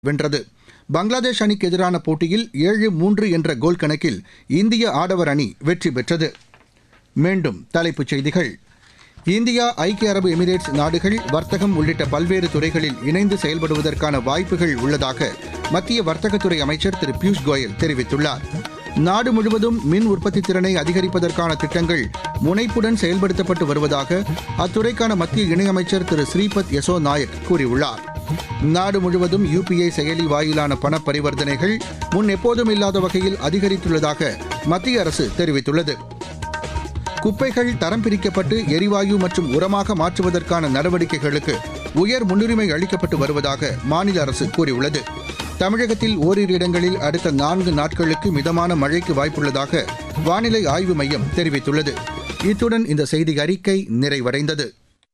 வென்றது பங்களாதேஷ் அணிக்கு எதிரான போட்டியில் ஏழு மூன்று என்ற கோல் கணக்கில் இந்திய ஆடவர் அணி வெற்றி பெற்றது மீண்டும் தலைப்புச் செய்திகள் இந்தியா ஐக்கிய அரபு எமிரேட்ஸ் நாடுகள் வர்த்தகம் உள்ளிட்ட பல்வேறு துறைகளில் இணைந்து செயல்படுவதற்கான வாய்ப்புகள் உள்ளதாக மத்திய வர்த்தகத்துறை அமைச்சர் திரு பியூஷ் கோயல் தெரிவித்துள்ளார் நாடு முழுவதும் மின் உற்பத்தி திறனை அதிகரிப்பதற்கான திட்டங்கள் முனைப்புடன் செயல்படுத்தப்பட்டு வருவதாக அத்துறைக்கான மத்திய இணையமைச்சர் திரு ஸ்ரீபத் யசோ நாயக் கூறியுள்ளார் நாடு முழுவதும் யுபிஐ செயலி வாயிலான பண பரிவர்த்தனைகள் முன் எப்போதும் இல்லாத வகையில் அதிகரித்துள்ளதாக மத்திய அரசு தெரிவித்துள்ளது குப்பைகள் தரம் பிரிக்கப்பட்டு எரிவாயு மற்றும் உரமாக மாற்றுவதற்கான நடவடிக்கைகளுக்கு உயர் முன்னுரிமை அளிக்கப்பட்டு வருவதாக மாநில அரசு கூறியுள்ளது தமிழகத்தில் ஓரிரு இடங்களில் அடுத்த நான்கு நாட்களுக்கு மிதமான மழைக்கு வாய்ப்புள்ளதாக வானிலை ஆய்வு மையம் தெரிவித்துள்ளது இத்துடன் இந்த செய்தி அறிக்கை நிறைவடைந்தது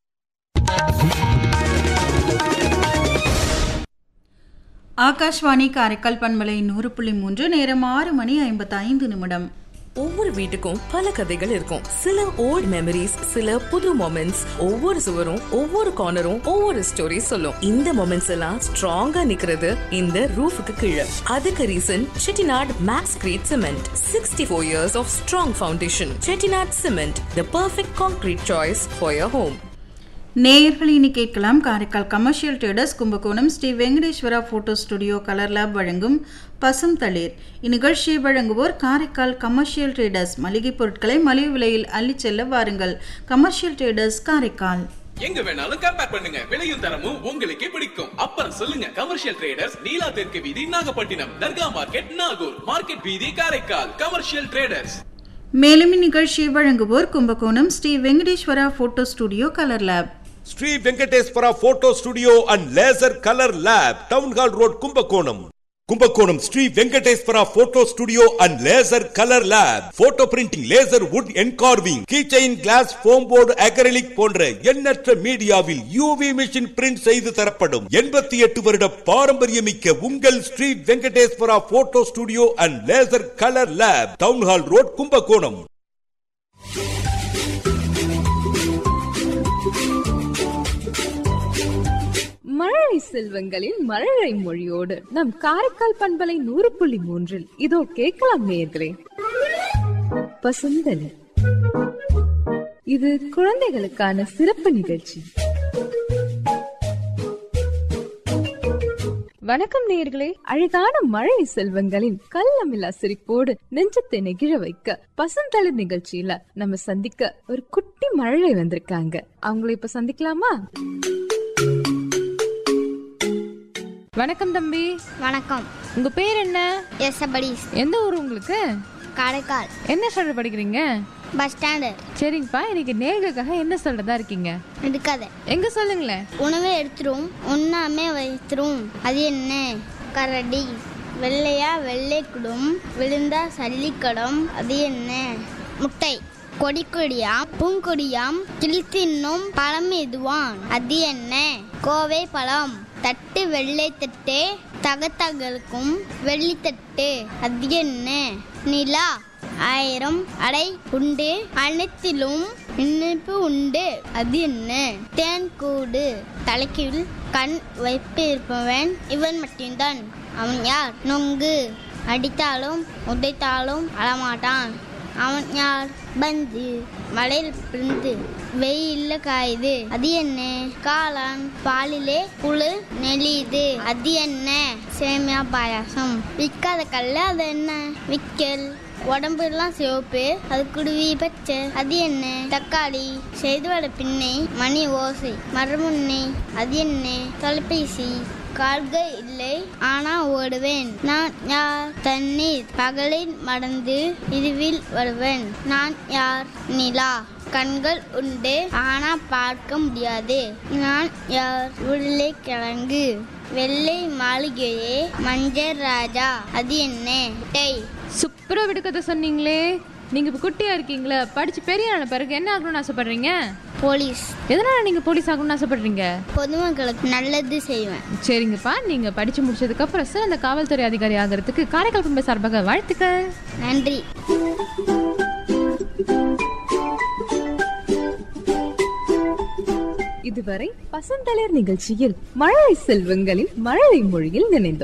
ஆகாஷ்வாணி காரைக்கால் பண்பலை நூறு புள்ளி மூன்று நேரம் ஆறு மணி ஐம்பத்தி ஐந்து நிமிடம் ஒவ்வொரு வீட்டுக்கும் பல கதைகள் இருக்கும் சில ஓல்ட் மெமரிஸ் சில புது மொமெண்ட்ஸ் ஒவ்வொரு சுவரும் ஒவ்வொரு கார்னரும் ஒவ்வொரு ஸ்டோரி சொல்லும் இந்த மொமெண்ட்ஸ் எல்லாம் ஸ்ட்ராங்கா நிக்கிறது இந்த ரூஃபுக்கு கீழே அதுக்கு reason Chettinad max grade cement sixty four years of strong foundation Chettinad cement the perfect concrete choice for your home நேயர்கள் இனி கேட்கலாம் Karaikal commercial traders Kumbakonam Sri Venkateswara photo studio colour lab வழங்கும் பசும் தளிர் இந்நிகழ்ச்சியை வழங்குவோர் காரைக்கால் கமர்ஷியல் ட்ரேடர்ஸ் மளிகை பொருட்களை மலிவு விலையில் அள்ளிச் செல்ல வாருங்கள் கமர்ஷியல் ட்ரேடர்ஸ் காரைக்கால் எங்க வேணாலும் கம்பேர் பண்ணுங்க விலையும் தரமும் உங்களுக்கே பிடிக்கும் அப்புறம் சொல்லுங்க கமர்ஷியல் ட்ரேடர்ஸ் நீலா தெற்கு வீதி நாகப்பட்டினம் தர்கா மார்க்கெட் நாகூர் மார்க்கெட் வீதி காரைக்கால் கமர்ஷியல் ட்ரேடர்ஸ் மேலும் இந்நிகழ்ச்சியை வழங்குவோர் Kumbakonam Sri Venkateswara photo studio colour lab Sri Venkateswara photo studio and laser colour lab town hall road Kumbakonam Kumbakonam Sri Venkateswara photo studio and laser colour lab photo printing laser wood engraving keychain glass foam board acrylic போன்ற எண்ணற்ற மீடியாவில் UV machine print செய்து தரப்படும் எண்பத்தி எட்டு வருட பாரம்பரியமிக்க உங்கள் Sri Venkateswara photo studio and laser colour lab town hall road Kumbakonam மழலை செல்வங்களின் மழலை மொழியோடு நம் காரைக்கால் பண்பலை நூறு புள்ளி மூன்றில் இதோ கேட்கலாம் நேயர்களே பசுந்தலி இது குழந்தைகளுக்கான சிறப்பு நிகழ்ச்சி வணக்கம் நேயர்களே அழகான மழை செல்வங்களின் கள்ளமில்லா சிரிப்போடு நெஞ்சத்தை நெகிழ வைக்க பசுந்தளிர் நிகழ்ச்சியில நம்ம சந்திக்க ஒரு குட்டி மழலை வந்திருக்காங்க அவங்கள இப்ப சந்திக்கலாமா வணக்கம் தம்பி வணக்கம் உங்க பேர் என்ன எஸ் படிஸ் எந்த ஊர் உங்களுக்கு காரைக்கால் என்ன சொல்ற படிக்கிறீங்க பஸ் ஸ்டாண்டு சரிங்கப்பா இன்னைக்கு நேர்களுக்காக என்ன சொல்றதா இருக்கீங்க இருக்காத எங்க சொல்லுங்களேன் உணவை எடுத்துரும் உண்ணாமே வைத்திரும் அது என்ன கரடி வெள்ளையா வெள்ளை குடும் விழுந்தா சல்லிக்கடம் அது என்ன முட்டை கொடி கொடியாம் பூங்கொடியாம் கிழித்தின்னும் பழம் எதுவான் அது என்ன கோவை பழம் தட்டு வெள்ளை தட்டு தகத்தகளுக்கும் வெள்ளித்தட்டு அது என்ன நிலா ஆயிரம் அடை உண்டு அனைத்திலும் இனிப்பு உண்டு அது என்ன தேன் கூடு தலைக்கீழ் கண் வைப்பிருப்பவன் இவன் மட்டும்தான் அவன் யார் நொங்கு அடித்தாலும் உதைத்தாலும் அழமாட்டான் அவன் யார் பந்து மலையில் பிறந்து வெயில்ல காயுது அது என்ன காளான் பாலிலே புழு நெளியுது அது என்ன சேமியா பாயாசம் விற்காத கல்ல அது என்ன விக்கல் உடம்பு எல்லாம் சிவப்பு அது குடுவி பச்சை அது என்ன தக்காளி செய்து வர பின்னை மணி ஓசை மரமுன்னை அது என்ன தொலைபேசி கால்கள் இல்லை ஆனா ஓடுவேன் நான் யார் தண்ணீர் பகலில் மடந்து இருவில் வருவேன் நான் யார் நிலா கண்கள் உண்டு ஆனா பார்க்க முடியாது நான் யார் உருளைக்கிழங்கு வெள்ளை மாளிகையே மஞ்சள் ராஜா அது என்ன முட்டை சூப்பரா விடுக்கதை சொன்னீங்களே நீங்க இப்ப குட்டியா இருக்கீங்களா படிச்சு பெரிய ஆன பிறகு என்ன ஆகணும்னு ஆசைப்படுறீங்க போலீஸ் எதனால நீங்க போலீஸ் ஆகணும்னு ஆசைப்படுறீங்க பொதுமக்களுக்கு நல்லது செய்வேன் சரிங்கப்பா நீங்க படிச்சு முடிச்சதுக்கு அப்புறம் சிறந்த காவல்துறை அதிகாரி ஆகிறதுக்கு காரைக்கால் பம்பை சார்பாக வாழ்த்துக்கள் நன்றி இதுவரை பசந்தளிர் நிகழ்ச்சியில் மழலை செல்வங்களின் மழலை மொழியில் நினைந்தோம்